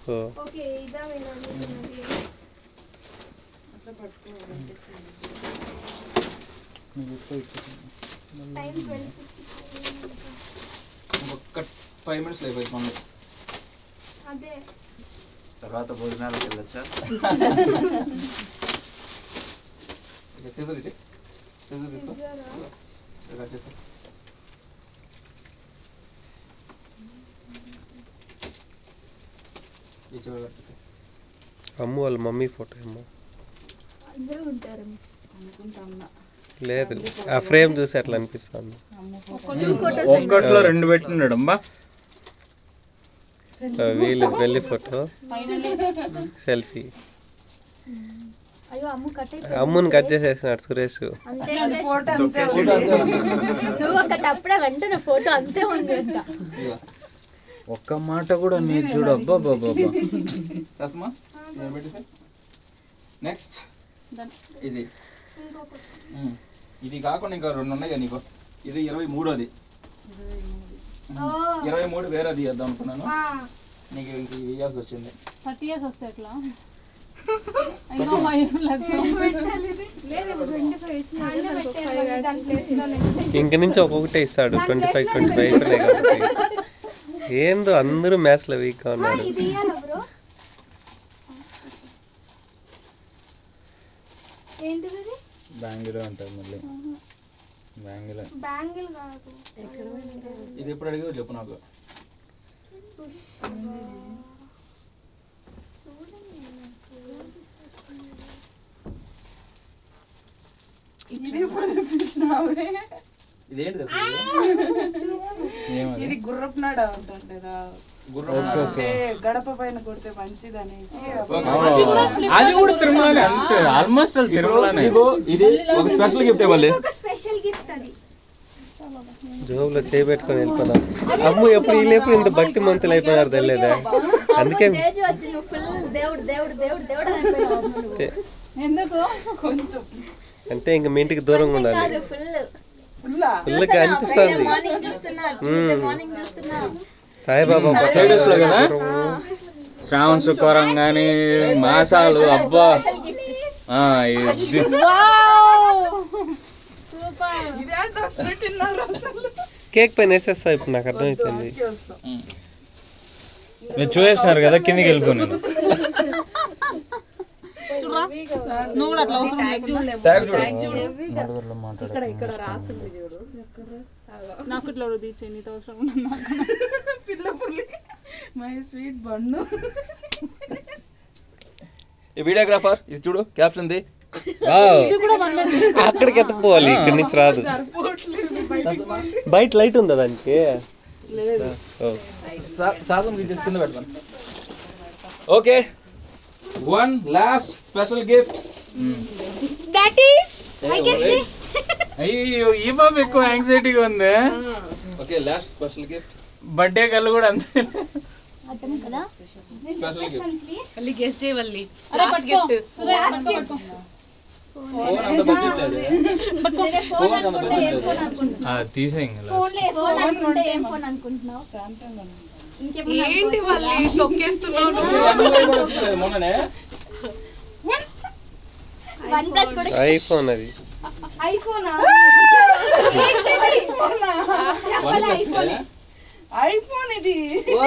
ఓ okay ఇదా నేను అనుకున్నది టైం ట్వెల్వ్ ఒక్క ఫైవ్ మినిట్స్ అయిపోయింది మమ్మీ అదే తర్వాత భోజనాలకు వెళ్ళొచ్చా ఇక సీజర్ ఇది సీజర్ తీసుకో ఇదేనా? కట్ చేస్తా ఈ చివరి కట్ చేస్తా అమ్ము వాళ్ళ మమ్మీ ఫోటో ఏమో అందరూ ఉంటారు లేదు ఆ ఫ్రేమ్ చూసి అట్లా అనిపిస్తుంది ఒక్కట్లో రెండు పెట్టినాడు అమ్మా ఆ, వీళ్ళు వెళ్ళి ఫోటో సెల్ఫీ అయ్యో అమ్ము కట్ అయిపోయింది అమ్ముని కట్ చేసేసినాడు సురేష్ అంతే నువ్వు ఒకటి అప్పుడే వెంటనే ఫోటో అంతే ఉంది అంట ఇదిగో ఒక్క మాట కూడా నేను చూడు అబ్బా బాబా చేస్తామా ఇది పెట్టేసి నెక్స్ట్ ఇది ఉమ్. ఇది కాకుండా ఇంకా రెండు ఉన్నాయి కదా నీకు ఇది ఇరవై మూడోది ఇరవై మూడు వేరేది చేద్దాం అనుకున్నాను నీకు ఇంక ఇవ్వాల్సి వచ్చింది థర్టీ ఇయర్స్ వస్తే ఎట్లా ఇంకో ఫైవ్ ప్లస్ ఇంక నుంచి ఒక్కొక్కటే ఇస్తాడు ట్వంటీ ఫైవ్ ట్వంటీ ఫైవ్ అయిపోయినాయి కాబట్టి ఏందో అందరూ మ్యాథ్స్లో వీక్గా ఉన్నారు ఇది ఇయ్యాలా బ్రో ఏంటిది ఇది? బ్యాంగిలో ఉంటుంది మళ్ళీ బ్యాంగిలో బ్యాంగిల్ కాదు ఇది ఎప్పుడు అడిగావు చెప్పు నాకు ఇదేంటి ఏమది ఇది గుర్రపు నాడ అంటుంటారా గుర్రం అంటే గడప పైన కొడితే మంచిది అనేసి అది కూడా తిరుమలనే అంతే ఆల్మోస్ట్ అది తిరుమలనే ఇదిగో ఇది ఒక స్పెషల్ గిఫ్ట్ ఇవ్వాలి ఒక స్పెషల్ గిఫ్ట్ అది జోబులో చేయి పెట్టుకొని వెళ్ళిపోదాం అమ్ము ఎప్పుడు వీళ్ళు ఎప్పుడు ఇంత భక్తి మంతులు అయిపోయినారు తెలియదా అందుకే తేజు వచ్చి నువ్వు ఫుల్ దేవుడు దేవుడు దేవుడు దేవుడు అని అయిపోయినావు అమ్మ నువ్వు. అంతే. ఎందుకు కొంచెం అంటే ఇంక మీ ఇంటికి దూరంగా ఉండాలి కాదు ఫుల్ ఫుల్లా ఫుల్గా అనిపిస్తుంది మార్నింగ్ చూస్తున్నా మార్నింగ్ చూస్తున్నా సాయిబాబా Status లో కదా? శ్రావణ శుక్రవారం కానీ మాసాలు అబ్బా ఆ, ఇది సూపర్ ఇదే డ్రెస్ పెట్టినారు అసలు కేక్ పైన వేసేస్తా ఇప్పుడు నాకు అర్థమైపోయింది వస్తాం మీరు చూసేసినారు కదా కిందికి వెళ్ళిపోయాను చూడరా నువ్వు కూడా అట్లా ఓపెన్ ట్యాగ్ చూడు నలుగురిలో మాట్లాడు ఇక్కడ రాసింది చూడు నాకు ఇట్లా తీర్చే నీతో అవసరం ఉన్నది నాకు. పిల్ల పుల్లి మై స్వీట్ బన్ను ఈ వీడియోగ్రాఫర్ ఇది చూడు క్యాప్షన్ ది వావ్. ఇది కూడా పర్లేదు అక్కడికి ఎత్తుకుపోవాలి ఇక్కడి నుంచి రాదు సరిపోవట్లేదు బయట లైట్ ఉందా దానికి లేదు ఓ. సాసం ఇది కింద పెడతాను okay one last special gift that is I can say అయ్యో ఈ బాబు ఎక్కువ యాంగ్జైటీగా ఉంది okay last special gift birthday కళ్ళు కూడా అంతే అర్థం కదా స్పెషల్ గిఫ్ట్ ప్లీజ్ మళ్ళీ గెస్ట్ చేయవల్లి అరే పట్టుకో సురేష్ పట్టుకో ఫోన్ అంత బడ్జెట్ లేదు సరే ఫోన్ అనుకుంటే ఏం ఫోన్ అనుకుంటున్నావు ఆ, తీసేయి ఇంకా last. ఫోన్ ఫోన్ అనుకుంటే ఏం ఫోన్ అనుకుంటున్నావు ఇంకేమన్నా ఏంటి వాళ్ళు తొక్కేస్తున్నావు మొన్ననే వన్ ప్లస్ కూడా ఐఫోన్ అది ఐఫోనా వన్ ప్లస్ ఐఫోన్ ఇది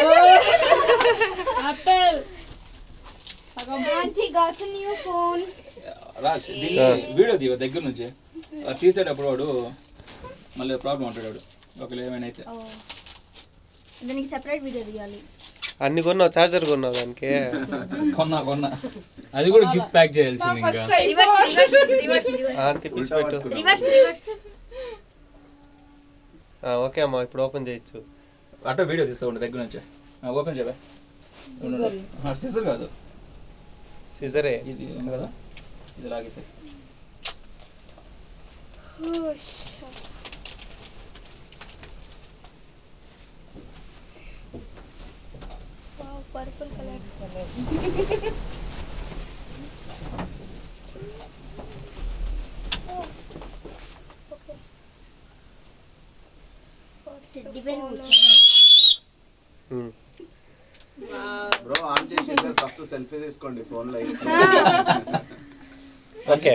Apple aunty got new phone Raj దీన్ని వీడియో తీవ దగ్గర నుంచి ఆ తీసేటప్పుడు వాడు మళ్ళీ ప్రాబ్లం ఉంటాడు వాడు ఒకవేళ ఏమైనా అయితే దానికి సెపరేట్ వీడియో తీయాలి అన్ని కొన్నావు చార్జర్ కొన్నావు దానికి కొన్నా కొన్నా అది కూడా గిఫ్ట్ ప్యాక్ చేయాల్సింది ఇంకా reverse reverse reverse reverse aunty పిచ్చి పెట్టు రివర్స్ రివర్స్ ఆ, ఓకే అమ్మా ఇప్పుడు ఓపెన్ చేయొచ్చు అట్లా వీడియో తీస్తా ఉండే దగ్గర నుంచి ఓపెన్ చేయవా సిజర్ కాదు సిజరే ఇది ఉంది కదా ఇది లాగేసి పర్పుల్ కలర్ ఉమ్. బ్రో ఆన్ చేసి ఫస్ట్ సెల్ఫీ తీసుకోండి ఫోన్ లో ఓకే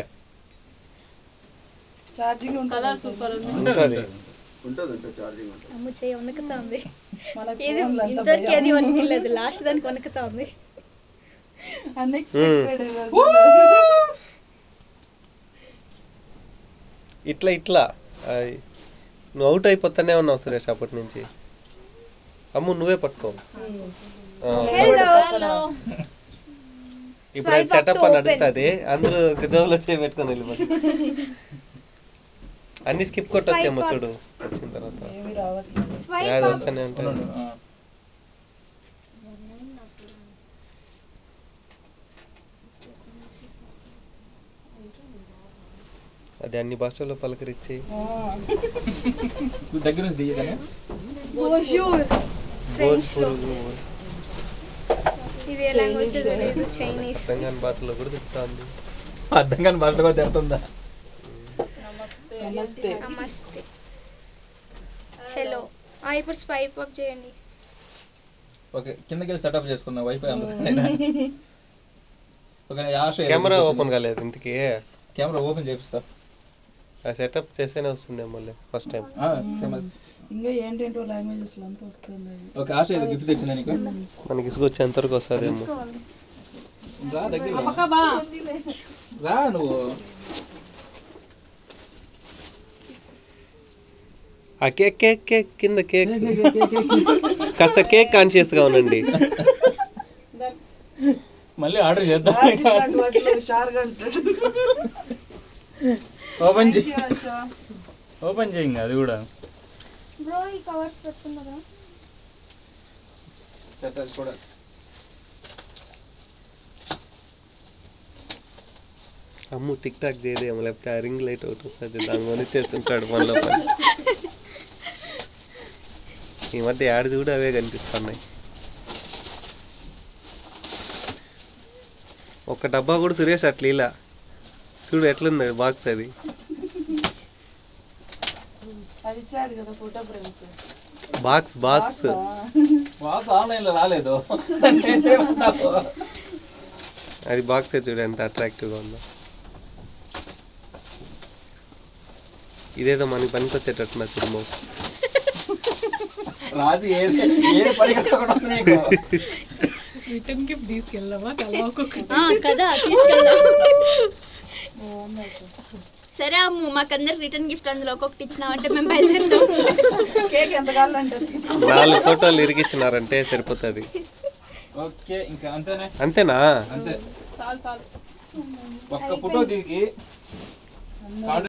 ఛార్జింగ్ కలర్ సూపర్ ఉంది ఉంటుంది ఉంటుంది ఉంటుంది ఛార్జింగ్ ఉంటుంది అమ్మ చేయి వణుకుతా ఉంది మనకు ఇది ఫోన్లో అంత ఇంతవరకు అది వణుకులేదు లాస్ట్ దానికి వణుకుతా ఉంది అన్ఎక్స్పెక్టెడ్ ఇట్లా ఇట్లా ఆయ్. నువ్వు అవుట్ అయిపోతానే ఉన్నావు సురేష్ అప్పటి నుంచి అమ్ము నువ్వే పట్టుకో ఆ, హలో ఇప్పుడు అది సెటప్ అని అడుగుతుంది అందరూ జోబులో చేయి పెట్టుకొని వెళ్ళిపోతుంది అన్ని స్కిప్ కొట్టొచ్చేమో చూడు వచ్చిన తర్వాత ఏమి రావట్లేదు యాడ్ వస్తూనే ఉంటాయి ఉండు, ఆ. అది అన్ని భాషల్లో పలకరించి నువ్వు దగ్గర నుంచి దిగగానే బోజూర్ భోజ్పురు ఇది ఏ లాంగ్వేజ్ తెలియదు చైనీస్ తెలంగాణ భాషలో కూడా తిప్పుతుంది అర్థం కాని భాషలో కూడా తిడుతుందా నమస్తే నమస్తే హలో ఇప్పుడు స్వైప్ అప్ చేయండి ఓకే కిందకి వెళ్ళి సెటప్ చేసుకుందాం వైఫై అందుతుంది ఓకే ఆశ కెమెరా ఓపెన్ కాలేదు ఇంతకీ కెమెరా ఓపెన్ చేపిస్తా ఆ సెటప్ చేస్తేనే వస్తుంది మళ్ళీ ఫస్ట్ టైం సేమ్ ఇంకా ఏంటేంటో లాంగ్వేజెస్ అంతా వస్తుంది ఓకే ఆశ ఏదో గిఫ్ట్ తెచ్చిందా నీకు మనకి ఇసుకొచ్చేంత వరకు వస్తుందేమో రా దగ్గర పక్క బా రా నువ్వు ఆ కేక్ కేక్ కేక్ కింద కేక్ కాస్త కేక్ కాన్షియస్ గా ఉండండి మళ్ళీ ఆర్డర్ చేద్దాం ఇట్లాంటి వాటిలో షార్గా అంటాడు ఓపెన్ చేయి ఓపెన్ చేయి ఇంకా అది కూడా బ్రో ఈ కవర్స్ పెట్టుకున్నారా చెత్త కూడా అమ్ము టిక్ టాక్ చేయదేమో లేకపోతే ఆ రింగ్ లైట్ ఒకటి వస్తుంది దాని కొని చేస్తుంటాడు మనలో పని ఈ మధ్య యాడ్ కూడా అవే కనిపిస్తున్నాయి ఒక డబ్బా కూడా సురేష్ అట్లా ఇలా చూడు ఎట్లుంది బాక్స్ అది అది ఇచ్చాడు కదా photo frames box box Vasu online లో రాలేదు నేనేమన్నావు? అది బాక్స్ చూడు ఎంత అట్రాక్టివ్గా ఉందో ఇదేదో మనకి పనికి వచ్చేటట్టున్నా చూడు రాజు ఏది ఏది పనికొట్టకుండా ఉంది నీకు రిటర్న్ గిఫ్ట్ తీసుకెళ్ళామా తల ఒక్కొక్క కదా తీసుకెళ్దాం సరే అమ్ము మాకందరికి రిటర్న్ గిఫ్ట్ అందులో ఒక్కొక్కటి ఇచ్చినావంటే మేము బయలుదేరుతాం కేక్ ఎంత కావాలంటే నాలుగు ఫోటోలు ఇరిగిచ్చినారంటే సరిపోతుంది ఓకే ఇంకా అంతేనే అంతేనా అంతే చాలు చాలు ఒక్క ఫోటో దిగి